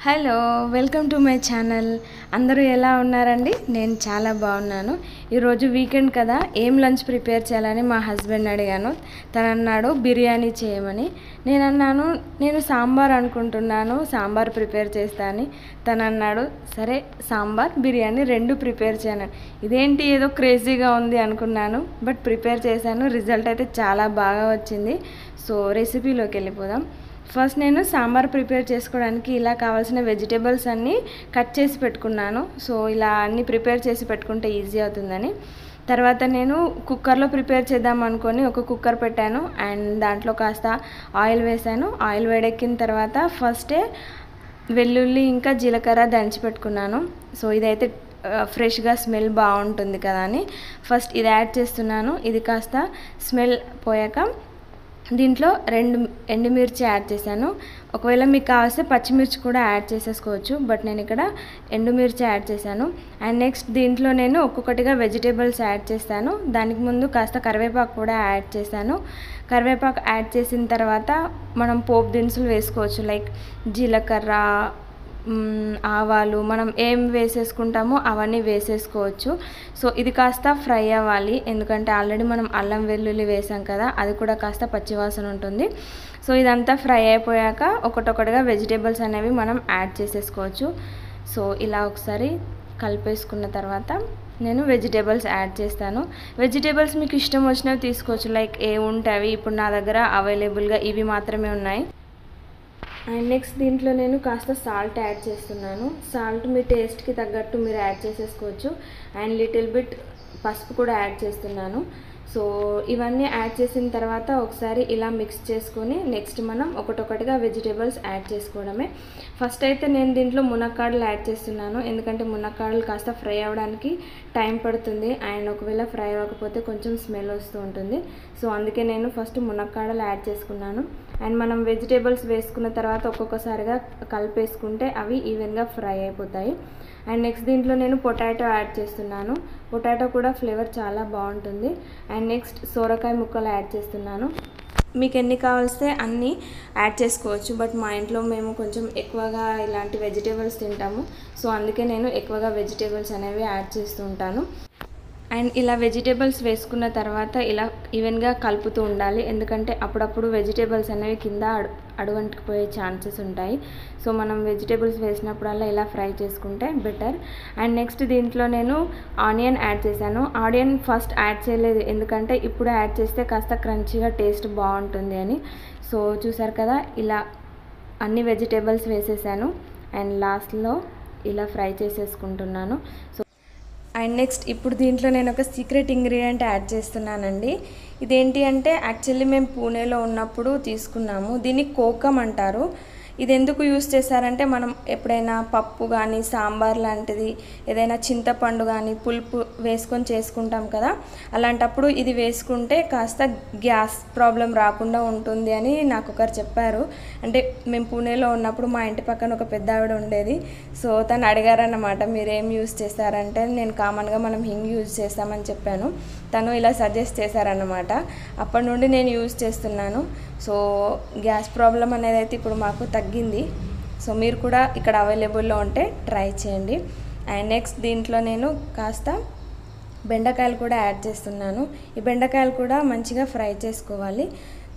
hello welcome to my channel అందరూ ఎలా ఉన్నారండి నేను చాలా బాగున్నాను ఈరోజు వీకెండ్ కదా ఏం లంచ్ ప్రిపేర్ చేయాలని మా హస్బెండ్ అడిగాను తను అన్నాడు బిర్యానీ చేయమని నేను అన్నాను నేను సాంబార్ అనుకుంటున్నాను సాంబార్ ప్రిపేర్ చేస్తా అని తను అన్నాడు సరే సాంబార్ బిర్యానీ రెండు ప్రిపేర్ చేయను ఇదేంటి ఏదో క్రేజీగా ఉంది అనుకున్నాను బట్ ప్రిపేర్ చేశాను రిజల్ట్ అయితే చాలా బాగా వచ్చింది సో రెసిపీలోకి వెళ్ళిపోదాం ఫస్ట్ నేను సాంబార్ ప్రిపేర్ చేసుకోవడానికి ఇలా కావాల్సిన వెజిటేబుల్స్ అన్నీ కట్ చేసి పెట్టుకున్నాను సో ఇలా అన్నీ ప్రిపేర్ చేసి పెట్టుకుంటే ఈజీ అవుతుందని తర్వాత నేను కుక్కర్లో ప్రిపేర్ చేద్దాం అనుకొని ఒక కుక్కర్ పెట్టాను అండ్ దాంట్లో కాస్త ఆయిల్ వేసాను ఆయిల్ వేడెక్కిన తర్వాత ఫస్టే వెల్లుల్లి ఇంకా జీలకర్ర దంచి పెట్టుకున్నాను సో ఇదైతే ఫ్రెష్గా స్మెల్ బాగుంటుంది కదా అని ఫస్ట్ ఇది యాడ్ చేస్తున్నాను ఇది కాస్త స్మెల్ పోయాక దీంట్లో రెండు ఎండుమిర్చి యాడ్ చేశాను ఒకవేళ మీకు కావాల్స్తే పచ్చిమిర్చి కూడా యాడ్ చేసేసుకోవచ్చు బట్ నేను ఇక్కడ ఎండుమిర్చి యాడ్ చేశాను అండ్ నెక్స్ట్ దీంట్లో నేను ఒక్కొక్కటిగా వెజిటేబుల్స్ యాడ్ చేస్తాను దానికి ముందు కాస్త కరివేపాకు కూడా యాడ్ చేశాను కరివేపాకు యాడ్ చేసిన తర్వాత మనం పోపు దినుసులు వేసుకోవచ్చు లైక్ జీలకర్ర ఆవాలు మనం ఏం వేసేసుకుంటామో అవన్నీ వేసేసుకోవచ్చు సో ఇది కాస్త ఫ్రై అవ్వాలి ఎందుకంటే ఆల్రెడీ మనం అల్లం వెల్లుల్లి వేసాం కదా అది కూడా కాస్త పచ్చివాసన ఉంటుంది సో ఇదంతా ఫ్రై అయిపోయాక ఒకటొకటిగా వెజిటేబుల్స్ అనేవి మనం యాడ్ చేసేసుకోవచ్చు సో ఇలా ఒకసారి కలిపేసుకున్న తర్వాత నేను వెజిటేబుల్స్ యాడ్ చేస్తాను వెజిటేబుల్స్ మీకు ఇష్టం వచ్చినవి తీసుకోవచ్చు లైక్ ఏ ఉంటాయి ఇప్పుడు నా దగ్గర అవైలబుల్గా ఇవి మాత్రమే ఉన్నాయి అండ్ నెక్స్ట్ దీంట్లో నేను కాస్త సాల్ట్ యాడ్ చేస్తున్నాను సాల్ట్ మీ టేస్ట్కి తగ్గట్టు మీరు యాడ్ చేసేసుకోవచ్చు అండ్ లిటిల్ బిట్ పసుపు కూడా యాడ్ చేస్తున్నాను సో ఇవన్నీ యాడ్ చేసిన తర్వాత ఒకసారి ఇలా మిక్స్ చేసుకొని నెక్స్ట్ మనం ఒకటొకటిగా వెజిటేబుల్స్ యాడ్ చేసుకోవడమే ఫస్ట్ అయితే నేను దీంట్లో మునక్కాడలు యాడ్ చేస్తున్నాను ఎందుకంటే మునక్కాడలు కాస్త ఫ్రై అవ్వడానికి టైం పడుతుంది అండ్ ఒకవేళ ఫ్రై అవ్వకపోతే కొంచెం స్మెల్ వస్తూ ఉంటుంది సో అందుకే నేను ఫస్ట్ మునక్కాడలు యాడ్ చేసుకున్నాను అండ్ మనం వెజిటేబుల్స్ వేసుకున్న తర్వాత ఒక్కొక్కసారిగా కలిపేసుకుంటే అవి ఈవెన్గా ఫ్రై అయిపోతాయి అండ్ నెక్స్ట్ దీంట్లో నేను పొటాటో యాడ్ చేస్తున్నాను పొటాటో కూడా ఫ్లేవర్ చాలా బాగుంటుంది అండ్ నెక్స్ట్ సోరకాయ ముక్కలు యాడ్ చేస్తున్నాను మీకు ఎన్ని కావాల్స్తే అన్నీ యాడ్ చేసుకోవచ్చు బట్ మా ఇంట్లో మేము కొంచెం ఎక్కువగా ఇలాంటి వెజిటేబుల్స్ తింటాము సో అందుకే నేను ఎక్కువగా వెజిటేబుల్స్ అనేవి యాడ్ చేస్తూ ఉంటాను అండ్ ఇలా వెజిటేబుల్స్ వేసుకున్న తర్వాత ఇలా ఈవెన్గా కలుపుతూ ఉండాలి ఎందుకంటే అప్పుడప్పుడు వెజిటేబుల్స్ అనేవి కింద అడు అడుగంటుకుపోయే ఛాన్సెస్ ఉంటాయి సో మనం వెజిటేబుల్స్ వేసినప్పుడల్లా ఇలా ఫ్రై చేసుకుంటే బెటర్ అండ్ నెక్స్ట్ దీంట్లో నేను ఆనియన్ యాడ్ చేశాను ఆనియన్ ఫస్ట్ యాడ్ చేయలేదు ఎందుకంటే ఇప్పుడు యాడ్ చేస్తే కాస్త క్రంచీగా టేస్ట్ బాగుంటుంది అని సో చూసారు కదా ఇలా అన్ని వెజిటేబుల్స్ వేసేసాను అండ్ లాస్ట్లో ఇలా ఫ్రై చేసేసుకుంటున్నాను సో అండ్ నెక్స్ట్ ఇప్పుడు దీంట్లో నేను ఒక సీక్రెట్ ఇంగ్రీడియంట్ యాడ్ చేస్తున్నానండి ఇదేంటి అంటే యాక్చువల్లీ మేము పూణేలో ఉన్నప్పుడు తీసుకున్నాము దీన్ని కోకం అంటారు ఇది ఎందుకు యూస్ చేశారంటే మనం ఎప్పుడైనా పప్పు కానీ సాంబార్ లాంటిది ఏదైనా చింతపండు కానీ పులుపు వేసుకొని చేసుకుంటాం కదా అలాంటప్పుడు ఇది వేసుకుంటే కాస్త గ్యాస్ ప్రాబ్లం రాకుండా ఉంటుంది అని నాకు ఒకరు చెప్పారు అంటే మేము పూణేలో ఉన్నప్పుడు మా ఇంటి పక్కన ఒక పెద్ద ఆవిడ ఉండేది సో తను అడిగారన్నమాట మీరు ఏం యూస్ చేస్తారంటే నేను కామన్గా మనం హింగ్ యూజ్ చేస్తామని చెప్పాను తను ఇలా సజెస్ట్ చేశారన్నమాట అప్పటి నుండి నేను యూజ్ చేస్తున్నాను సో గ్యాస్ ప్రాబ్లం అనేది అయితే ఇప్పుడు మాకు తగ్గింది సో మీరు కూడా ఇక్కడ అవైలబుల్లో ఉంటే ట్రై చేయండి అండ్ నెక్స్ట్ దీంట్లో నేను కాస్త బెండకాయలు కూడా యాడ్ చేస్తున్నాను ఈ బెండకాయలు కూడా మంచిగా ఫ్రై చేసుకోవాలి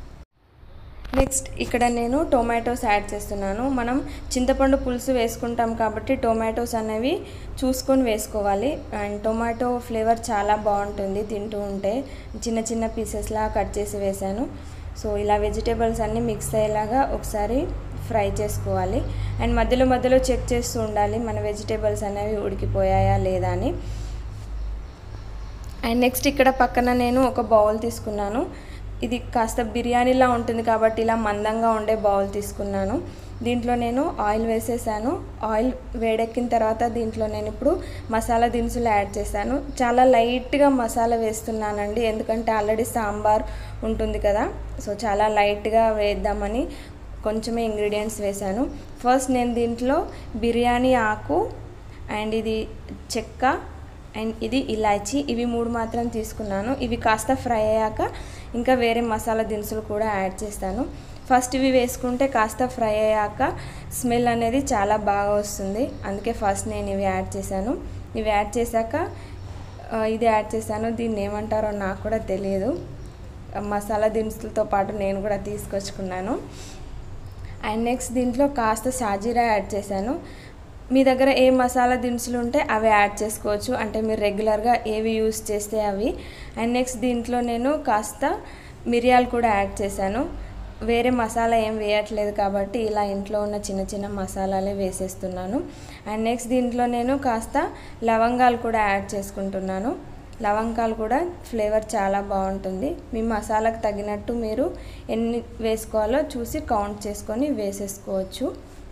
నెక్స్ట్ ఇక్కడ నేను టొమాటోస్ యాడ్ చేస్తున్నాను మనం చింతపండు పులుసు వేసుకుంటాం కాబట్టి టొమాటోస్ అనేవి చూసుకొని వేసుకోవాలి అండ్ టొమాటో ఫ్లేవర్ చాలా బాగుంటుంది తింటూ ఉంటే చిన్న చిన్న పీసెస్లా కట్ చేసి వేసాను సో ఇలా వెజిటేబుల్స్ అన్నీ మిక్స్ అయ్యేలాగా ఒకసారి ఫ్రై చేసుకోవాలి అండ్ మధ్యలో మధ్యలో చెక్ చేస్తూ ఉండాలి మన వెజిటేబుల్స్ అనేవి ఉడికిపోయాయా లేదా అని అండ్ నెక్స్ట్ ఇక్కడ పక్కన నేను ఒక బౌల్ తీసుకున్నాను ఇది కాస్త బిర్యానీలా ఉంటుంది కాబట్టి ఇలా మందంగా ఉండే బౌల్ తీసుకున్నాను దీంట్లో నేను ఆయిల్ వేసేసాను ఆయిల్ వేడెక్కిన తర్వాత దీంట్లో నేను ఇప్పుడు మసాలా దినుసులు యాడ్ చేశాను చాలా లైట్గా మసాలా వేస్తున్నానండి ఎందుకంటే ఆల్రెడీ సాంబార్ ఉంటుంది కదా సో చాలా లైట్గా వేద్దామని కొంచెమే ఇంగ్రీడియంట్స్ వేశాను ఫస్ట్ నేను దీంట్లో బిర్యానీ ఆకు అండ్ ఇది చెక్క అండ్ ఇది ఇలాచి ఇవి మూడు మాత్రం తీసుకున్నాను ఇవి కాస్త ఫ్రై అయ్యాక ఇంకా వేరే మసాలా దినుసులు కూడా యాడ్ చేస్తాను ఫస్ట్ ఇవి వేసుకుంటే కాస్త ఫ్రై అయ్యాక స్మెల్ అనేది చాలా బాగా వస్తుంది అందుకే ఫస్ట్ నేను ఇవి యాడ్ చేశాను ఇవి యాడ్ చేశాక ఆ, ఇది యాడ్ చేశాను దీన్ని ఏమంటారో నాకు కూడా తెలియదు మసాలా దినుసులతో పాటు నేను కూడా తీసుకొచ్చుకున్నాను అండ్ నెక్స్ట్ దీంట్లో కాస్త సాజీరా యాడ్ చేశాను మీ దగ్గర ఏ మసాలా దినుసులు ఉంటే అవి యాడ్ చేసుకోవచ్చు అంటే మీరు రెగ్యులర్గా ఏవి యూస్ చేస్తే అవి అండ్ నెక్స్ట్ దీంట్లో నేను కాస్త మిరియాలు కూడా యాడ్ చేశాను వేరే మసాలా ఏం వేయట్లేదు కాబట్టి ఇలా ఇంట్లో ఉన్న చిన్న చిన్న మసాలాలే వేసేస్తున్నాను అండ్ నెక్స్ట్ దీంట్లో నేను కాస్త లవంగాలు కూడా యాడ్ చేసుకుంటున్నాను లవంగాలు కూడా ఫ్లేవర్ చాలా బాగుంటుంది మీ మసాలాకు తగినట్టు మీరు ఎన్ని వేసుకోవాలో చూసి కౌంట్ చేసుకొని వేసేసుకోవచ్చు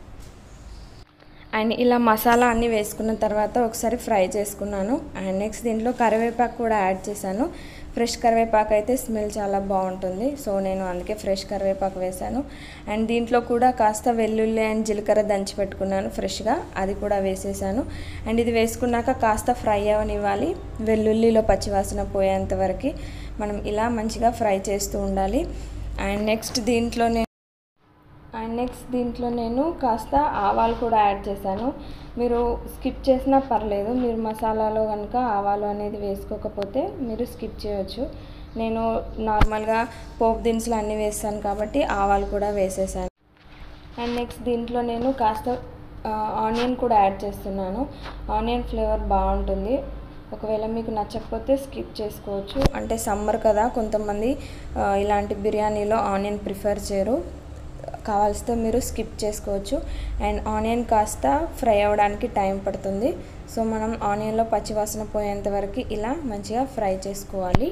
అండ్ ఇలా మసాలా అన్నీ వేసుకున్న తర్వాత ఒకసారి ఫ్రై చేసుకున్నాను అండ్ నెక్స్ట్ దీంట్లో కరివేపాకు కూడా యాడ్ చేశాను ఫ్రెష్ కరివేపాకు అయితే స్మెల్ చాలా బాగుంటుంది సో నేను అందుకే ఫ్రెష్ కరివేపాకు వేశాను అండ్ దీంట్లో కూడా కాస్త వెల్లుల్లి అండ్ జీలకర్ర దంచి పెట్టుకున్నాను ఫ్రెష్గా అది కూడా వేసేసాను అండ్ ఇది వేసుకున్నాక కాస్త ఫ్రై అవనివ్వాలి వెల్లుల్లిలో పచ్చివాసన పోయేంత వరకు మనం ఇలా మంచిగా ఫ్రై చేస్తూ ఉండాలి అండ్ నెక్స్ట్ దీంట్లో నేను అండ్ నెక్స్ట్ దీంట్లో నేను కాస్త ఆవాలు కూడా యాడ్ చేశాను మీరు స్కిప్ చేసినా పర్లేదు మీరు మసాలాలో కనుక ఆవాలు అనేది వేసుకోకపోతే మీరు స్కిప్ చేయొచ్చు నేను నార్మల్గా పోపు దినుసులు అన్నీ వేస్తాను కాబట్టి ఆవాలు కూడా వేసేసాను అండ్ నెక్స్ట్ దీంట్లో నేను కాస్త ఆనియన్ కూడా యాడ్ చేస్తున్నాను ఆనియన్ ఫ్లేవర్ బాగుంటుంది ఒకవేళ మీకు నచ్చకపోతే స్కిప్ చేసుకోవచ్చు అంటే సమ్మర్ కదా కొంతమంది ఆ, ఇలాంటి బిర్యానీలో ఆనియన్ ప్రిఫర్ చేయరు కావాల్సితే మీరు స్కిప్ చేసుకోవచ్చు అండ్ ఆనియన్ కాస్త ఫ్రై అవ్వడానికి టైం పడుతుంది సో మనం ఆనియన్లో పచ్చివాసన పోయేంత వరకు ఇలా మంచిగా ఫ్రై చేసుకోవాలి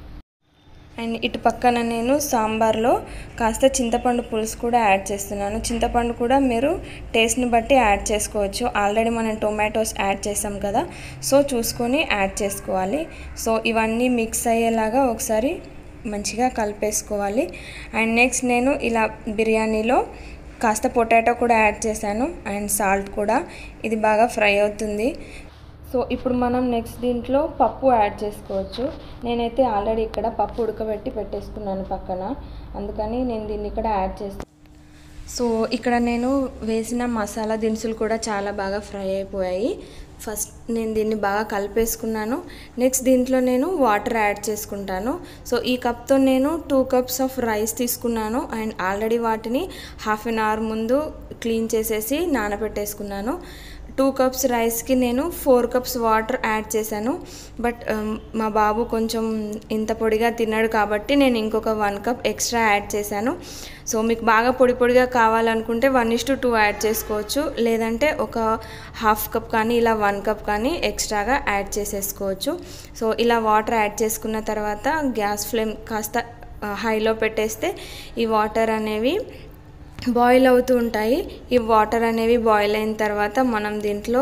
అండ్ ఇటు పక్కన నేను సాంబార్లో కాస్త చింతపండు పులుసు కూడా యాడ్ చేస్తున్నాను చింతపండు కూడా మీరు టేస్ట్ని బట్టి యాడ్ చేసుకోవచ్చు ఆల్రెడీ మనం టొమాటోస్ యాడ్ చేసాం కదా సో చూసుకొని యాడ్ చేసుకోవాలి సో ఇవన్నీ మిక్స్ అయ్యేలాగా ఒకసారి మంచిగా కలిపేసుకోవాలి అండ్ నెక్స్ట్ నేను ఇలా బిర్యానీలో కాస్త పొటాటో కూడా యాడ్ చేశాను అండ్ సాల్ట్ కూడా ఇది బాగా ఫ్రై అవుతుంది సో ఇప్పుడు మనం నెక్స్ట్ దీంట్లో పప్పు యాడ్ చేసుకోవచ్చు నేనైతే ఆల్రెడీ ఇక్కడ పప్పు ఉడకబెట్టి పెట్టేసుకున్నాను పక్కన అందుకని నేను దీన్ని ఇక్కడ యాడ్ చేస్తాను సో ఇక్కడ నేను వేసిన మసాలా దినుసులు కూడా చాలా బాగా ఫ్రై అయిపోయాయి ఫస్ట్ నేను దీన్ని బాగా కలిపేసుకున్నాను నెక్స్ట్ దీంట్లో నేను వాటర్ యాడ్ చేసుకుంటాను సో ఈ కప్తో నేను టూ కప్స్ ఆఫ్ రైస్ తీసుకున్నాను అండ్ ఆల్రెడీ వాటిని హాఫ్ అన్ అవర్ ముందు క్లీన్ చేసేసి నానబెట్టేసుకున్నాను టూ కప్స్ రైస్కి నేను ఫోర్ కప్స్ వాటర్ యాడ్ చేశాను బట్ మా బాబు కొంచెం ఇంత పొడిగా తిన్నాడు కాబట్టి నేను ఇంకొక వన్ కప్ ఎక్స్ట్రా యాడ్ చేశాను సో మీకు బాగా పొడి పొడిగా కావాలనుకుంటే one is to two add చేసుకోవచ్చు లేదంటే ఒక హాఫ్ కప్ కానీ ఇలా వన్ కప్ కానీ ఎక్స్ట్రాగా యాడ్ చేసేసుకోవచ్చు సో ఇలా వాటర్ యాడ్ చేసుకున్న తర్వాత గ్యాస్ ఫ్లేమ్ కాస్త హైలో పెట్టేస్తే ఈ వాటర్ అనేవి బాయిల్ అవుతూ ఉంటాయి ఈ వాటర్ అనేవి బాయిల్ అయిన తర్వాత మనం దీంట్లో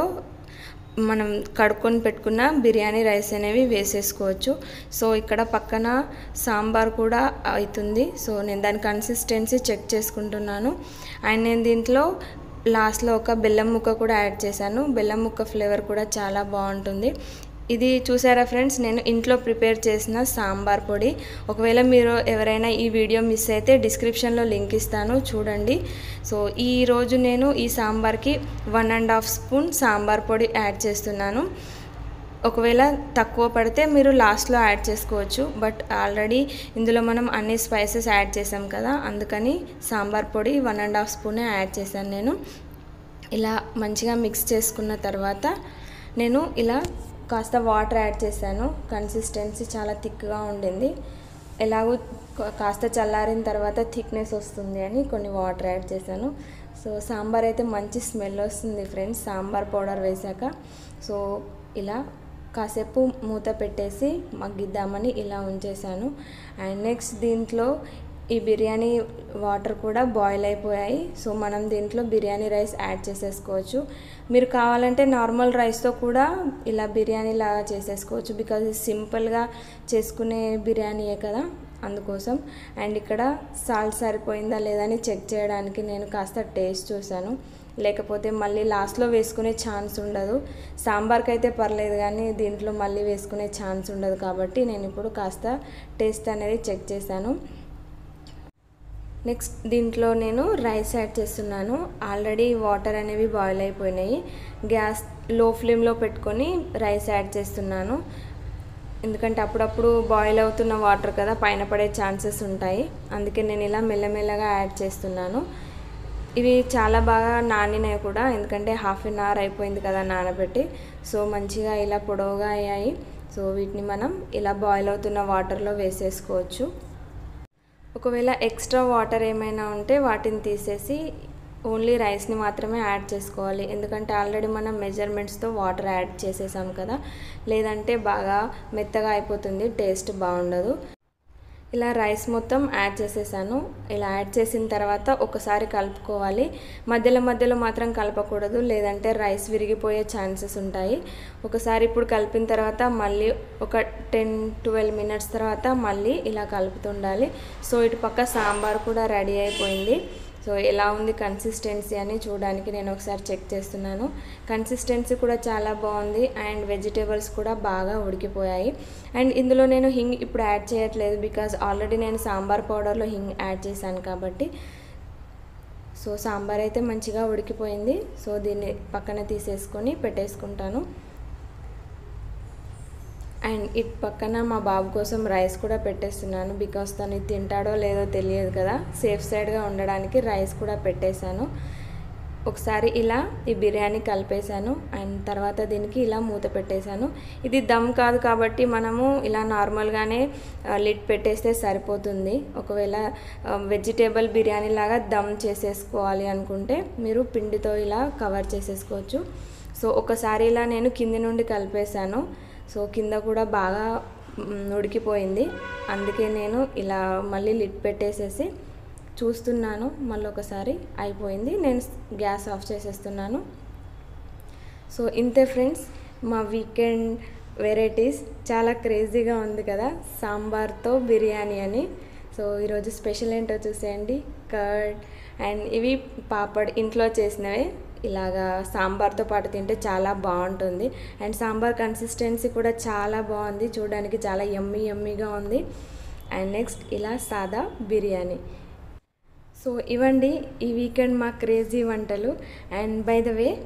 మనం కడుక్కొని పెట్టుకున్న బిర్యానీ రైస్ అనేవి వేసేసుకోవచ్చు సో ఇక్కడ పక్కన సాంబార్ కూడా అవుతుంది సో నేను దాని కన్సిస్టెన్సీ చెక్ చేసుకుంటున్నాను అండ్ నేను దీంట్లో లాస్ట్లో ఒక బెల్లం ముక్క కూడా యాడ్ చేశాను బెల్లం ముక్క ఫ్లేవర్ కూడా చాలా బాగుంటుంది ఇది చూసారా ఫ్రెండ్స్ నేను ఇంట్లో ప్రిపేర్ చేసిన సాంబార్ పొడి ఒకవేళ మీరు ఎవరైనా ఈ వీడియో మిస్ అయితే డిస్క్రిప్షన్లో లింక్ ఇస్తాను చూడండి సో ఈ రోజు నేను ఈ సాంబార్కి one and half spoon sambar పొడి యాడ్ చేస్తున్నాను ఒకవేళ తక్కువ పడితే మీరు లాస్ట్లో యాడ్ చేసుకోవచ్చు బట్ ఆల్రెడీ ఇందులో మనం అన్ని స్పైసెస్ యాడ్ చేసాం కదా అందుకని సాంబార్ పొడి వన్ అండ్ హాఫ్ స్పూనే యాడ్ చేశాను నేను ఇలా మంచిగా మిక్స్ చేసుకున్న తర్వాత నేను ఇలా కాస్త వాటర్ యాడ్ చేశాను కన్సిస్టెన్సీ చాలా థిక్గా ఉండింది ఎలాగో కా- కాస్త చల్లారిన తర్వాత థిక్నెస్ వస్తుంది అని కొన్ని వాటర్ యాడ్ చేశాను సో సాంబార్ అయితే మంచి స్మెల్ వస్తుంది ఫ్రెండ్స్ సాంబార్ పౌడర్ వేశాక సో ఇలా కాసేపు మూత పెట్టేసి మగ్గిద్దామని ఇలా ఉంచేసాను అండ్ నెక్స్ట్ దీంట్లో ఈ బిర్యానీ వాటర్ కూడా బాయిల్ అయిపోయాయి సో మనం దీంట్లో బిర్యానీ రైస్ యాడ్ చేసేసుకోవచ్చు మీరు కావాలంటే నార్మల్ రైస్తో కూడా ఇలా బిర్యానీ లాగా చేసేసుకోవచ్చు బికాజ్ ఇది సింపుల్గా చేసుకునే బిర్యానీయే కదా అందుకోసం అండ్ ఇక్కడ సాల్ట్ సరిపోయిందా లేదని చెక్ చేయడానికి నేను కాస్త టేస్ట్ చూశాను లేకపోతే మళ్ళీ లాస్ట్లో వేసుకునే ఛాన్స్ ఉండదు సాంబార్కి అయితే పర్లేదు కానీ దీంట్లో మళ్ళీ వేసుకునే ఛాన్స్ ఉండదు కాబట్టి నేను ఇప్పుడు కాస్త టేస్ట్ అనేది చెక్ చేశాను నెక్స్ట్ దీంట్లో నేను రైస్ యాడ్ చేస్తున్నాను ఆల్రెడీ వాటర్ అనేవి బాయిల్ అయిపోయినాయి గ్యాస్ లో ఫ్లేమ్లో పెట్టుకొని రైస్ యాడ్ చేస్తున్నాను ఎందుకంటే అప్పుడప్పుడు బాయిల్ అవుతున్న వాటర్ కదా పైన పడే ఛాన్సెస్ ఉంటాయి అందుకే నేను ఇలా మెల్లమెల్లగా యాడ్ చేస్తున్నాను ఇవి చాలా బాగా నానినాయి కూడా ఎందుకంటే హాఫ్ అన్ అవర్ అయిపోయింది కదా నానబెట్టి సో మంచిగా ఇలా పొడవుగా అయ్యాయి సో వీటిని మనం ఇలా బాయిల్ అవుతున్న వాటర్లో వేసేసుకోవచ్చు ఒకవేళ ఎక్స్ట్రా వాటర్ ఏమైనా ఉంటే వాటిని తీసేసి ఓన్లీ రైస్ని మాత్రమే యాడ్ చేసుకోవాలి ఎందుకంటే ఆల్రెడీ మనం మెజర్మెంట్స్తో వాటర్ యాడ్ చేసేసాం కదా లేదంటే బాగా మెత్తగా అయిపోతుంది టేస్ట్ బాగుండదు ఇలా రైస్ మొత్తం యాడ్ చేసేసాను ఇలా యాడ్ చేసిన తర్వాత ఒకసారి కలుపుకోవాలి మధ్యలో మధ్యలో మాత్రం కలపకూడదు లేదంటే రైస్ విరిగిపోయే ఛాన్సెస్ ఉంటాయి ఒకసారి ఇప్పుడు కలిపిన తర్వాత మళ్ళీ ఒక టెన్ ట్వెల్వ్ మినిట్స్ తర్వాత మళ్ళీ ఇలా కలుపుతుండాలి సో ఇటు పక్క సాంబార్ కూడా రెడీ అయిపోయింది సో ఎలా ఉంది కన్సిస్టెన్సీ అని చూడడానికి నేను ఒకసారి చెక్ చేస్తున్నాను కన్సిస్టెన్సీ కూడా చాలా బాగుంది అండ్ వెజిటేబుల్స్ కూడా బాగా ఉడికిపోయాయి అండ్ ఇందులో నేను హింగ్ ఇప్పుడు యాడ్ చేయట్లేదు బికాజ్ ఆల్రెడీ నేను సాంబార్ పౌడర్లో హింగ్ యాడ్ చేశాను కాబట్టి సో సాంబార్ అయితే మంచిగా ఉడికిపోయింది సో దీన్ని పక్కన తీసేసుకొని పెట్టేసుకుంటాను అండ్ ఇటు పక్కన మా బాబు కోసం రైస్ కూడా పెట్టేస్తున్నాను బికాస్ తను ఇది తింటాడో లేదో తెలియదు కదా సేఫ్ సైడ్గా ఉండడానికి రైస్ కూడా పెట్టేశాను ఒకసారి ఇలా ఈ బిర్యానీ కలిపేశాను అండ్ తర్వాత దీనికి ఇలా మూత పెట్టేశాను ఇది దమ్ కాదు కాబట్టి మనము ఇలా నార్మల్గానే లిడ్ పెట్టేస్తే సరిపోతుంది ఒకవేళ వెజిటేబుల్ బిర్యానీ లాగా దమ్ చేసేసుకోవాలి అనుకుంటే మీరు పిండితో ఇలా కవర్ చేసేసుకోవచ్చు సో ఒకసారి ఇలా నేను కింది నుండి కలిపేశాను సో కింద కూడా బాగా ఉడికిపోయింది అందుకే నేను ఇలా మళ్ళీ లిడ్ పెట్టేసేసి చూస్తున్నాను మళ్ళీ ఒకసారి అయిపోయింది నేను గ్యాస్ ఆఫ్ చేసేస్తున్నాను సో ఇంతే ఫ్రెండ్స్ మా వీకెండ్ వెరైటీస్ చాలా క్రేజీగా ఉంది కదా సాంబార్తో బిర్యానీ అని సో ఈరోజు స్పెషల్ ఏంటో చూసేయండి కర్డ్ అండ్ ఇవి పాపడ్ ఇంట్లో చేసినవే ఇలాగా సాంబార్తో పాటు తింటే చాలా బాగుంటుంది అండ్ సాంబార్ కన్సిస్టెన్సీ కూడా చాలా బాగుంది చూడడానికి చాలా యమ్మీ యమ్మీగా ఉంది అండ్ నెక్స్ట్ ఇలా సాదా బిర్యానీ సో ఇవండి ఈ వీకెండ్ మా క్రేజీ వంటలు అండ్ బై ద వే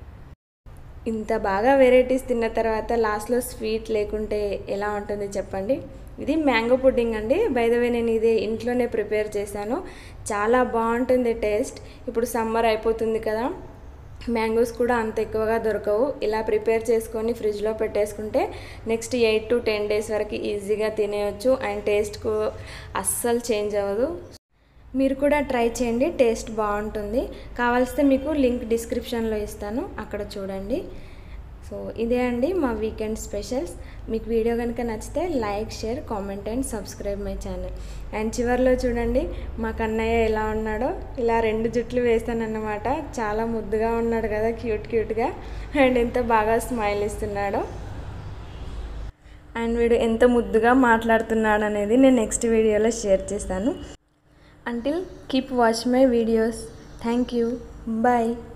ఇంత బాగా వెరైటీస్ తిన్న తర్వాత లాస్ట్లో స్వీట్ లేకుంటే ఎలా ఉంటుంది చెప్పండి ఇది మ్యాంగో పుడ్డింగ్ అండి బై ద వే నేను ఇది ఇంట్లోనే ప్రిపేర్ చేశాను చాలా బాగుంటుంది టేస్ట్ ఇప్పుడు సమ్మర్ అయిపోతుంది కదా మ్యాంగోస్ కూడా అంత ఎక్కువగా దొరకవు ఇలా ప్రిపేర్ చేసుకొని ఫ్రిడ్జ్లో పెట్టేసుకుంటే next eight to ten days వరకు ఈజీగా తినేయచ్చు అండ్ టేస్ట్కు అస్సలు చేంజ్ అవ్వదు మీరు కూడా ట్రై చేయండి టేస్ట్ బాగుంటుంది కావాల్సితే మీకు లింక్ డిస్క్రిప్షన్లో ఇస్తాను అక్కడ చూడండి సో ఇదే అండి మా వీకెండ్ స్పెషల్స్ మీకు వీడియో కనుక నచ్చితే like share comment and subscribe my channel and చివరిలో చూడండి మా కన్నయ్య ఎలా ఉన్నాడో ఇలా రెండు జుట్లు వేస్తానన్నమాట చాలా ముద్దుగా ఉన్నాడు కదా క్యూట్ క్యూట్గా అండ్ ఎంత బాగా స్మైల్ ఇస్తున్నాడో అండ్ వీడు ఎంత ముద్దుగా మాట్లాడుతున్నాడు అనేది నేను నెక్స్ట్ వీడియోలో షేర్ చేస్తాను until keep watch my videos thank you bye